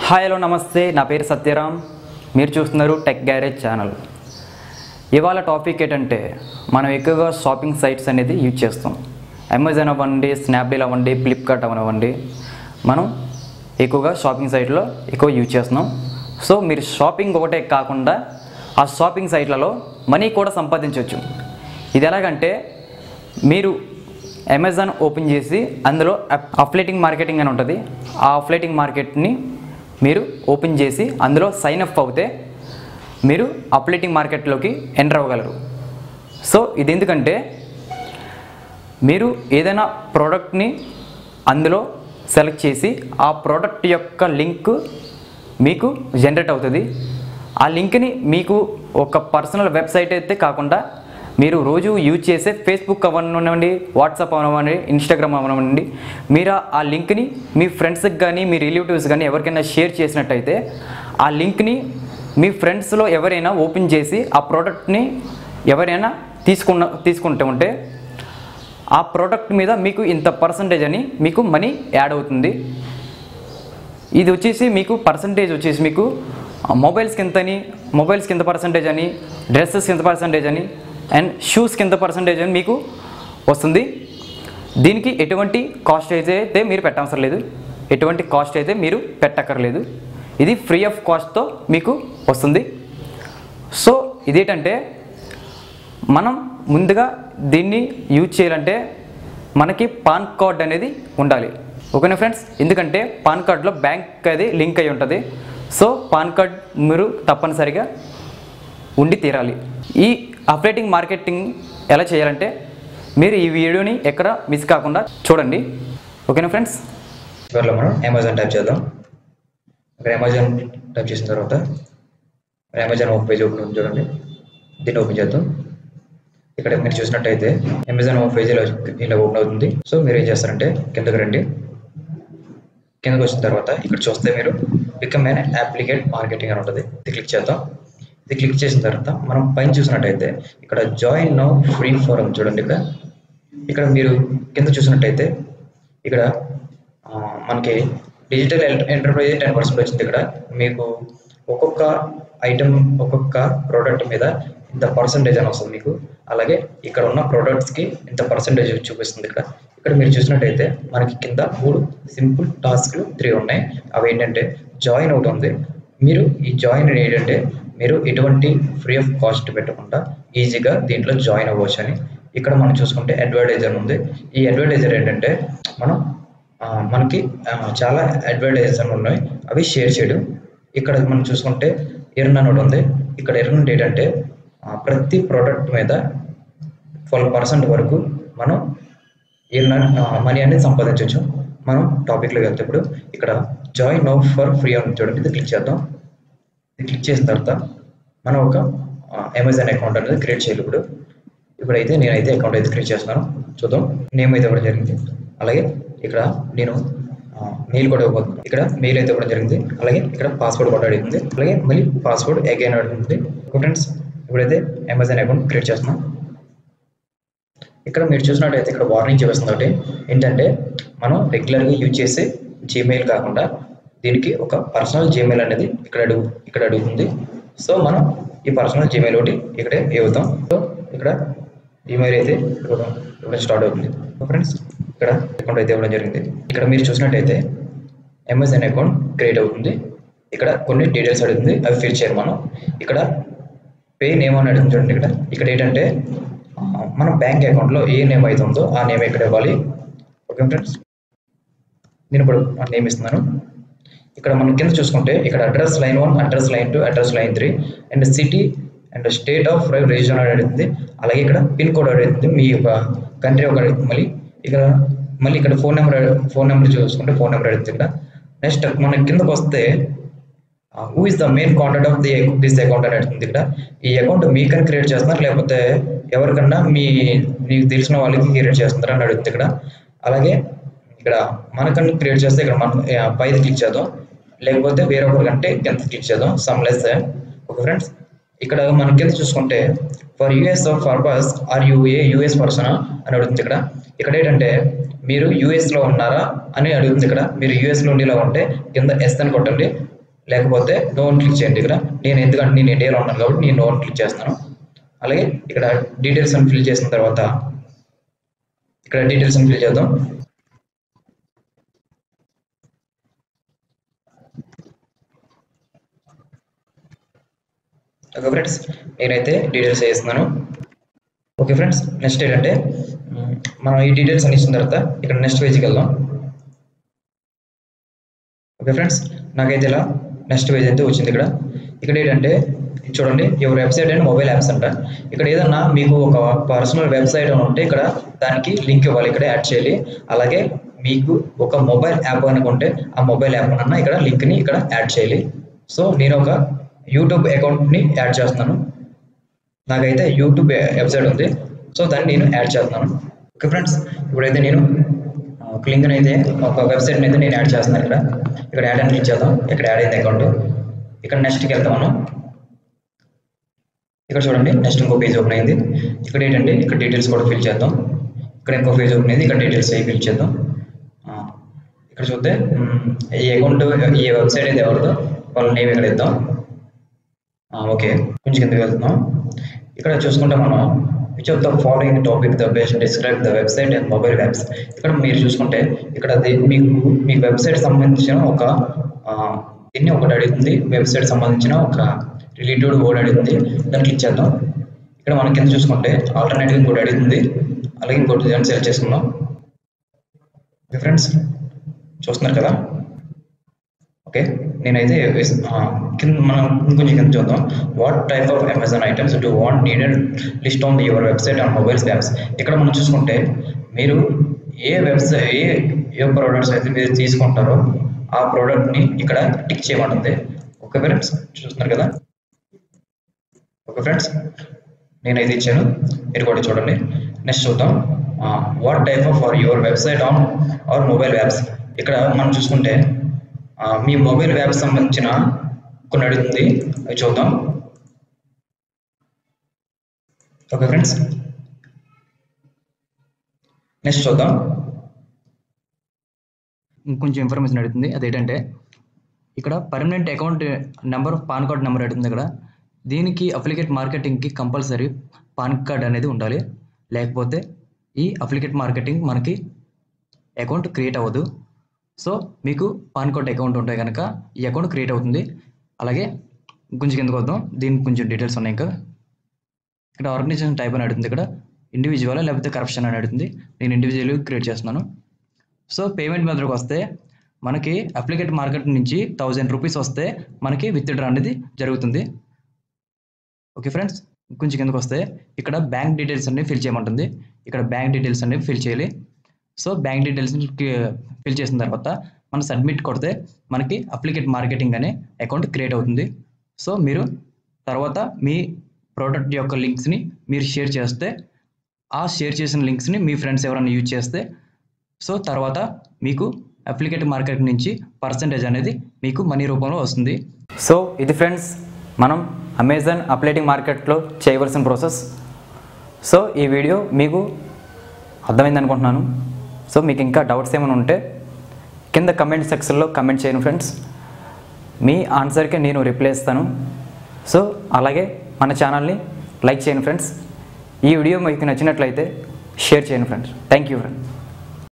hi hello నమస్తే నా పేరు సత్యరామ్ మీరు చూస్తున్నారు టెక్ గ్యారేజ్ ఛానల్ ఇవాళ టాపిక్ ఏంటంటే మనం ఎక్కువగా షాపింగ్ సైట్స్ అనేది యూజ్ చేస్తాం అమెజాన్ అవ్వండి స్నాప్డీల్ అవ్వండి ఫ్లిప్కార్ట్ అవ్వండి మనం ఎక్కువగా షాపింగ్ సైట్లో ఎక్కువ యూజ్ చేస్తున్నాం సో మీరు షాపింగ్ ఒకటే కాకుండా ఆ షాపింగ్ సైట్లలో మనీ కూడా సంపాదించవచ్చు ఇది ఎలాగంటే మీరు అమెజాన్ ఓపెన్ చేసి అందులో అఫ్లేటింగ్ మార్కెటింగ్ అని ఉంటుంది ఆ అఫ్లేటింగ్ మార్కెట్ని మీరు ఓపెన్ చేసి అందులో సైన్ అప్ అవుతే మీరు అప్లేటింగ్ మార్కెట్లోకి ఎంటర్ అవ్వగలరు సో ఇది ఎందుకంటే మీరు ఏదైనా ప్రోడక్ట్ని అందులో సెలెక్ట్ చేసి ఆ ప్రోడక్ట్ యొక్క లింక్ మీకు జనరేట్ అవుతుంది ఆ లింక్ని మీకు ఒక పర్సనల్ వెబ్సైట్ అయితే కాకుండా మీరు రోజు యూజ్ చేసే ఫేస్బుక్ అవనివ్వండి వాట్సాప్ అవనివ్వండి ఇన్స్టాగ్రామ్ అవనివ్వండి మీరు ఆ లింక్ని మీ ఫ్రెండ్స్కి కానీ మీ రిలేటివ్స్ కానీ ఎవరికైనా షేర్ చేసినట్టయితే ఆ లింక్ని మీ ఫ్రెండ్స్లో ఎవరైనా ఓపెన్ చేసి ఆ ప్రోడక్ట్ని ఎవరైనా తీసుకున్న తీసుకుంటూ ఉంటే ఆ ప్రోడక్ట్ మీద మీకు ఇంత పర్సంటేజ్ అని మీకు మనీ యాడ్ అవుతుంది ఇది వచ్చేసి మీకు పర్సంటేజ్ వచ్చేసి మీకు మొబైల్స్ కింతని మొబైల్స్ కింద పర్సంటేజ్ అని డ్రెస్సెస్ కింద పర్సంటేజ్ అని అండ్ షూస్ కింద పర్సంటేజ్ అని మీకు వస్తుంది దీనికి ఎటువంటి కాస్ట్ అయితే అయితే మీరు పెట్టవసరం లేదు ఎటువంటి కాస్ట్ అయితే మీరు పెట్టక్కర్లేదు ఇది ఫ్రీ ఆఫ్ కాస్ట్తో మీకు వస్తుంది సో ఇదేంటంటే మనం ముందుగా దీన్ని యూజ్ చేయాలంటే మనకి పాన్ కార్డ్ అనేది ఉండాలి ఓకేనా ఫ్రెండ్స్ ఎందుకంటే పాన్ కార్డ్లో బ్యాంక్ అది లింక్ అయి ఉంటుంది సో పాన్ కార్డ్ మీరు తప్పనిసరిగా ఉండి తీరాలి ఈ అప్డేటింగ్ మార్కెటింగ్ ఎలా చేయాలంటే మీరు ఈ వీడియోని ఎక్కడ మిస్ కాకుండా చూడండి ఓకేనా ఫ్రెండ్స్ చివరిలో మనం అమెజాన్ టైప్ చేద్దాం ఇక్కడ అమెజాన్ టైప్ చేసిన తర్వాత ఇక్కడ అమెజాన్ హోమ్ పేజ్ ఓపెన్ ఉంది చూడండి దీన్ని ఓపెన్ చేద్దాం ఇక్కడ మీరు చూసినట్టయితే అమెజాన్ హోమ్ పేజ్ ఇలా ఇలా ఓపెన్ అవుతుంది సో మీరు ఏం చేస్తారంటే కిందకి రండి కిందకి వచ్చిన తర్వాత ఇక్కడ చూస్తే మీరు బికమ్ ఎన్ అప్లికేట్ మార్కెటింగ్ అని ఉంటుంది ఇది క్లిక్ చేద్దాం ఇది క్లిక్ చేసిన తర్వాత మనం పైన చూసినట్టయితే ఇక్కడ జాయిన్ నౌ ఫ్రీ ఫోరం చూడండి ఇక్కడ ఇక్కడ మీరు కింద చూసినట్టయితే ఇక్కడ ఆ, మనకి డిజిటల్ ఎంటర్ప్రైజ్ టెన్ పర్సెంట్ వచ్చింది ఇక్కడ మీకు ఒక్కొక్క ఐటమ్ ఒక్కొక్క ప్రోడక్ట్ మీద ఇంత పర్సంటేజ్ అని వస్తుంది మీకు అలాగే ఇక్కడ ఉన్న ప్రోడక్ట్స్కి ఇంత పర్సంటేజ్ చూపిస్తుంది ఇక్కడ ఇక్కడ మీరు చూసినట్టయితే మనకి కింద మూడు సింపుల్ టాస్క్లు త్రీ ఉన్నాయి అవి ఏంటంటే జాయిన్ ఒకటి ఉంది మీరు ఈ జాయిన్ ఏంటంటే మీరు ఎటువంటి ఫ్రీ ఆఫ్ కాస్ట్ పెట్టకుండా ఈజీగా దీంట్లో జాయిన్ అవ్వచ్చు అని ఇక్కడ మనం చూసుకుంటే అడ్వర్టైజర్ ఉంది ఈ అడ్వర్టైజర్ ఏంటంటే మనం ఆ, మనకి ఆ, చాలా అడ్వర్టైజర్ ఉన్నాయి అవి షేర్ చేయడం ఇక్కడ మనం చూసుకుంటే ఎర్న్ అని ఒకటి ఉంది ఇక్కడ ఎర్న్ ఏంటంటే ఆ, ప్రతి ప్రోడక్ట్ మీద ట్వెల్వ్ పర్సెంట్ వరకు మనం ఎర్న్ మనీ అనేది సంపాదించవచ్చు మనం టాపిక్లో వెళ్తే ఇప్పుడు ఇక్కడ జాయిన్ నౌ ఫర్ ఫ్రీ అని చూడండి ఇది క్లిక్ చేద్దాం ఇది క్లిక్ చేసిన తర్వాత మనం ఒక అమెజాన్ అకౌంట్ అనేది క్రియేట్ చేయాలి ఇప్పుడు ఇప్పుడైతే నేనైతే అకౌంట్ అయితే క్రియేట్ చేస్తున్నాను చూద్దాం నేమ్ అయితే ఇవ్వడం జరిగింది అలాగే ఇక్కడ నేను మెయిల్ కూడా ఇవ్వబోతున్నాను ఇక్కడ మెయిల్ అయితే ఇవ్వడం జరిగింది అలాగే ఇక్కడ పాస్వర్డ్ కూడా అడుగుతుంది అలాగే మళ్ళీ పాస్వర్డ్ అగైన్ అడుగుతుంది ఫ్రెండ్స్ ఇప్పుడైతే అమెజాన్ అకౌంట్ క్రియేట్ చేస్తున్నాం ఇక్కడ మీరు చూసినట్టయితే ఇక్కడ వార్నింగ్ చూపిస్తుంది ఒకటి ఏంటంటే మనం రెగ్యులర్గా యూజ్ చేసే జీమెయిల్ కాకుండా దీనికి ఒక పర్సనల్ జీమెయిల్ అనేది ఇక్కడ అడుగు ఇక్కడ అడుగుతుంది సో మనం ఈ పర్సనల్ జీమెయిల్ ఒకటి ఇక్కడే ఇవ్వుతాం సో ఇక్కడ ఈమెయిల్ అయితే ఇవ్వడం ఇవ్వడం స్టార్ట్ అవుతుంది ఫ్రెండ్స్ ఇక్కడ అకౌంట్ అయితే ఇవ్వడం జరిగింది ఇక్కడ మీరు చూసినట్టయితే అమెజాన్ అకౌంట్ క్రియేట్ అవుతుంది ఇక్కడ కొన్ని డీటెయిల్స్ అడుగుతుంది అవి ఫిల్ చేయాలి మనం ఇక్కడ పే నేమ్ అని అడుగుతుంది చూడండి ఇక్కడ ఇక్కడ ఏంటంటే ఆ, మన బ్యాంక్ అకౌంట్లో ఏ నేమ్ అయితే ఉందో ఆ నేమ్ ఇక్కడ ఇవ్వాలి ఓకే ఫ్రెండ్స్ నేను ఇప్పుడు ఆ నేమ్ ఇస్తున్నాను ఇక్కడ మనం కింద చూసుకుంటే ఇక్కడ address line one address line two address line three and city and state of region అడుగుతుంది అలాగే ఇక్కడ పిన్ కోడ్ అడుగుతుంది మీ యొక్క కంట్రీ ఒక అడుగుతుంది మళ్ళీ ఇక్కడ మళ్ళీ ఇక్కడ ఫోన్ నెంబర్ ఫోన్ నెంబర్ చూసుకుంటే ఫోన్ నెంబర్ అడుగుతుంది ఇక్కడ నెక్స్ట్ మనం కిందకు వస్తే who is the main contact of the this account అని అడుగుతుంది ఇక్కడ ఈ అకౌంట్ మీకని క్రియేట్ చేస్తున్నారు లేకపోతే ఎవరికన్నా మీ మీకు తెలిసిన వాళ్ళకి క్రియేట్ చేస్తున్నారా అని అడుగుతుంది ఇక్కడ అలాగే ఇక్కడ మనకన్నా క్రియేట్ చేస్తే ఇక్కడ మనం ఆ, పైది క్లిక్ చేద్దాం లేకపోతే వేరే ఒకరికంటే కింద క్లిక్ చేద్దాం సమ్ లెస్ ఓకే ఫ్రెండ్స్ ఇక్కడ మనం కింద చూసుకుంటే for US of purpose are you a US person అని అడుగుతుంది ఇక్కడ ఇక్కడ ఏంటంటే మీరు యూఎస్ లో ఉన్నారా అని అడుగుతుంది ఇక్కడ మీరు యూఎస్ లో ఉండేలా ఉంటే కింద ఎస్ అని కొట్టండి లేకపోతే డోన్ క్లిక్ చేయండి ఇక్కడ నేను ఎందుకంటే నేను ఇండియాలో ఉన్నాను కాబట్టి నేను డోన్ క్లిక్ చేస్తాను అలాగే ఇక్కడ డీటెయిల్స్ అని ఫిల్ చేసిన తర్వాత ఇక్కడ డీటెయిల్స్ అని ఫిల్ చేద్దాం ఓకే ఫ్రెండ్స్ నేనైతే డీటెయిల్స్ వేస్తున్నాను ఓకే ఫ్రెండ్స్ నెక్స్ట్ ఏంటంటే మ్, మనం ఈ డీటెయిల్స్ అని ఇచ్చిన తర్వాత ఇక్కడ నెక్స్ట్ పేజ్కి వెళ్దాం ఓకే ఫ్రెండ్స్ నాకైతే ఇలా నెక్స్ట్ పేజ్ అయితే వచ్చింది ఇక్కడ ఇక్కడ ఏంటంటే ఇది చూడండి your website and mobile apps అంట ఇక్కడ ఏదన్నా మీకు ఒక పర్సనల్ వెబ్సైట్ అని ఉంటే ఇక్కడ దానికి లింక్ ఇవ్వాలి ఇక్కడ యాడ్ చేయాలి అలాగే మీకు ఒక మొబైల్ యాప్ అనుకుంటే ఆ మొబైల్ యాప్ అన్న ఇక్కడ లింక్ని ఇక్కడ యాడ్ చేయాలి సో నేను ఒక యూట్యూబ్ అకౌంట్ని యాడ్ చేస్తున్నాను నాకైతే యూట్యూబ్ వెబ్సైట్ ఉంది సో దాన్ని నేను యాడ్ చేస్తున్నాను ఓకే ఫ్రెండ్స్ ఇప్పుడైతే నేను ఆ, ఒక లింక్ అయితే ఒక వెబ్సైట్ని అయితే నేను యాడ్ చేస్తున్నాను ఇక్కడ ఇక్కడ యాడ్ అని క్లిక్ చేద్దాం ఇక్కడ యాడ్ అయింది అకౌంట్ ఇక్కడ నెక్స్ట్కి వెళ్తాం మనం ఇక్కడ చూడండి నెక్స్ట్ ఇంకో పేజ్ ఓపెన్ అయింది ఇక్కడ ఏంటంటే ఇక్కడ డీటెయిల్స్ కూడా ఫిల్ చేద్దాం ఇక్కడ ఇంకో పేజ్ ఓపెన్ అయింది ఇక్కడ డీటెయిల్స్ అవి ఫిల్ చేద్దాం ఆ, ఇక్కడ చూస్తే మ్, ఈ అకౌంట్ ఈ వెబ్సైట్ అయితే ఎవరిదో వాళ్ళ నేమ్ ఇక్కడ ఇద్దాం ఆ, ఓకే కొంచెం కిందకి వెళ్తున్నాం ఇక్కడ చూసుకుంటే మనం which of the following topic the best describe the website and mobile apps ఇక్కడ మీరు చూసుకుంటే ఇక్కడ అది మీకు మీ వెబ్సైట్ సంబంధించిన ఒక ఆ, దీన్ని ఒకటి అడుగుతుంది వెబ్సైట్ సంబంధించిన ఒక రిలేటెడ్ వర్డ్ అడుగుతుంది దాన్ని క్లిక్ చేద్దాం ఇక్కడ మనం కింద చూసుకుంటే ఆల్టర్నేటివ్ ఇంకోటి అడుగుతుంది అలాగే ఇంకోటి దాన్ని సెలెక్ట్ చేసుకుందాం ఫ్రెండ్స్ చూస్తున్నారు కదా ఓకే నేనైతే వేస్- ఆ, కింద మనం ఇంకొంచెం కింద చూద్దాం what type of Amazon items do want needed list on your website on mobiles apps ఇక్కడ మనం చూసుకుంటే మీరు ఏ వెబ్సైట్ ఏ ఏ ప్రోడక్ట్స్ అయితే మీరు తీసుకుంటారో ఆ ప్రోడక్ట్ని ఇక్కడ టిక్ చేయమంటుంది ఓకే ఫ్రెండ్స్ చూస్తున్నారు కదా ఓకే ఫ్రెండ్స్ నేనైతే ఇచ్చాను మీరు కూడా చూడండి నెక్స్ట్ చూద్దాం what type of are your website on or mobile apps ఇక్కడ మనం చూసుకుంటే ఆ, మీ మొబైల్ యాప్ సంబంధించిన కొన్ని అడుగుతుంది అవి చూద్దాం ఓకే ఫ్రెండ్స్ నెక్స్ట్ చూద్దాం ఇంకొంచెం ఇన్ఫర్మేషన్ అడుగుతుంది అదేంటంటే ఇక్కడ permanent account number PAN card number అడుగుతుంది ఇక్కడ దీనికి అప్లికేట్ మార్కెటింగ్కి కంపల్సరీ పాన్ కార్డ్ అనేది ఉండాలి లేకపోతే ఈ అప్లికేట్ మార్కెటింగ్ మనకి అకౌంట్ క్రియేట్ అవ్వదు సో మీకు పాన్ కార్డ్ అకౌంట్ ఉంటే కనుక ఈ అకౌంట్ క్రియేట్ అవుతుంది అలాగే కొంచెం కిందకు వద్దాం దీనికి కొంచెం డీటెయిల్స్ ఉన్నాయి ఇంకా ఇక్కడ ఆర్గనైజేషన్ టైప్ అని అడుగుతుంది ఇక్కడ ఇండివిజువల్ లేకపోతే కరప్షన్ అని అడుగుతుంది నేను ఇండివిజువల్ క్రియేట్ చేస్తున్నాను సో పేమెంట్ మెథడ్కి వస్తే మనకి అప్లికేట్ మార్కెట్ నుంచి థౌజండ్ రూపీస్ వస్తే మనకి విత్డ్రా అనేది జరుగుతుంది ఓకే ఫ్రెండ్స్ కొంచెం కిందకు వస్తే ఇక్కడ బ్యాంక్ డీటెయిల్స్ అన్ని ఫిల్ చేయమంటుంది ఇక్కడ బ్యాంక్ డీటెయిల్స్ అన్ని ఫిల్ చేయాలి సో బ్యాంక్ డీటెయిల్స్ ఫిల్ చేసిన తర్వాత మనం సబ్మిట్ కొడితే మనకి అప్లికేట్ మార్కెటింగ్ అనే అకౌంట్ క్రియేట్ అవుతుంది సో మీరు తర్వాత మీ ప్రోడక్ట్ యొక్క లింక్స్ని మీరు షేర్ చేస్తే ఆ షేర్ చేసిన లింక్స్ని మీ ఫ్రెండ్స్ ఎవరైనా యూజ్ చేస్తే సో తర్వాత మీకు అప్లికేట్ మార్కెట్ నుంచి పర్సంటేజ్ అనేది మీకు మనీ రూపంలో వస్తుంది సో ఇది ఫ్రెండ్స్ మనం అమెజాన్ అప్లైటింగ్ మార్కెట్లో చేయవలసిన ప్రాసెస్ సో ఈ వీడియో మీకు అర్థమైంది అనుకుంటున్నాను సో మీకు ఇంకా డౌట్స్ ఏమైనా ఉంటే కింద కమెంట్ సెక్షన్లో కమెంట్ చేయండి ఫ్రెండ్స్ మీ ఆన్సర్కి నేను రిప్లై ఇస్తాను సో అలాగే మన ఛానల్ని లైక్ చేయండి ఫ్రెండ్స్ ఈ వీడియో మీకు నచ్చినట్లయితే షేర్ చేయండి ఫ్రెండ్స్ థ్యాంక్ యూ ఫ్రెండ్స్